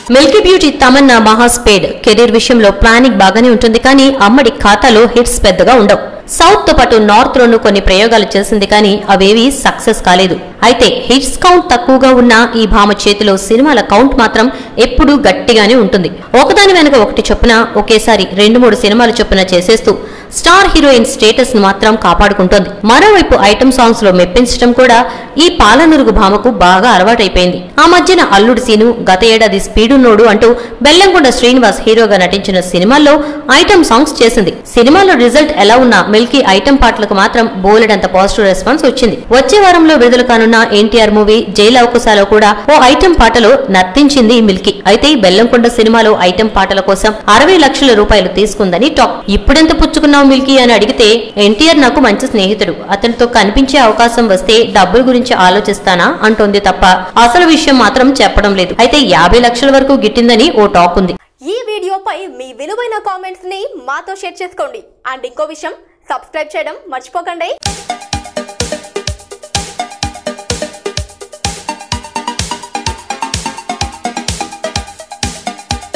Milky beauty Tamannaah మహాస్పేడ్ career విషయంలో planning బాగానే ఉంటుంది కానీ అమ్మడి ఖాతాలో హిట్స్ పెద్దగా ఉండవు సౌత్ తో పాటు నార్త్ లోనూ కొన్ని ప్రయోగాలు చేసింది కానీ అవేవి సక్సెస్ కాలేదు అయితే హిట్స్ కౌంట్ తక్కువగా ఉన్న ఈ భామ చేతిలో సినిమాల కౌంట్ మాత్రం ఎప్పుడూ గట్టిగానే ఉంటుంది ఒకదాని వెనక ఒకటి చొప్పున ఒకేసారి రెండు మూడు సినిమాలు చొప్పున చేసేస్తూ స్టార్ హీరోయిన్ స్టేటస్ ను మాత్రం కాపాడుకుంటోంది మరోవైపు ఐటమ్ సాంగ్స్ లో మెప్పించడం కూడా ఈ పాలనురుగు భామకు బాగా అలవాటైపోయింది ఆ మధ్యన అల్లుడు సీను గత ఏడాది స్పీడున్నోడు అంటూ బెల్లంకొండ శ్రీనివాస్ హీరోగా నటించిన సినిమాల్లో ఐటమ్ సాంగ్స్ చేసింది సినిమాలో రిజల్ట్ ఎలా ఉన్నా మిల్కీ ఐటమ్ పాటలకు మాత్రం బోలెడంత పాజిటివ్ రెస్పాన్స్ వచ్చింది వచ్చే వారంలో విడుదల కానున్న ఎన్టీఆర్ మూవీ జైలు అవకాశాలో కూడా ఓ ఐటమ్ పాటలో నర్తించింది మిల్కీ అయితే ఈ బెల్లంకొండ సినిమాలో ఐటమ్ పాటల కోసం అరవై లక్షల రూపాయలు తీసుకుందని టాక్ ఇప్పుడెంత పుచ్చుకున్నావు మిల్కీ అని అడిగితే ఎన్టీఆర్ నాకు మంచి స్నేహితుడు అతనితో కనిపించే అవకాశం వస్తే డబ్బుల గురించి ఆలోచిస్తానా అంటోంది తప్ప అసలు విషయం మాత్రం చెప్పడం లేదు అయితే యాభై లక్షల వరకు గిట్టిందని ఓ టాక్ ఉంది ఈ వీడియోపై మీ విలువైన కామెంట్స్ ని మాతో షేర్ చేసుకోండి అండ్ ఇంకో విషయం సబ్స్క్రైబ్ చేయడం మర్చిపోకండి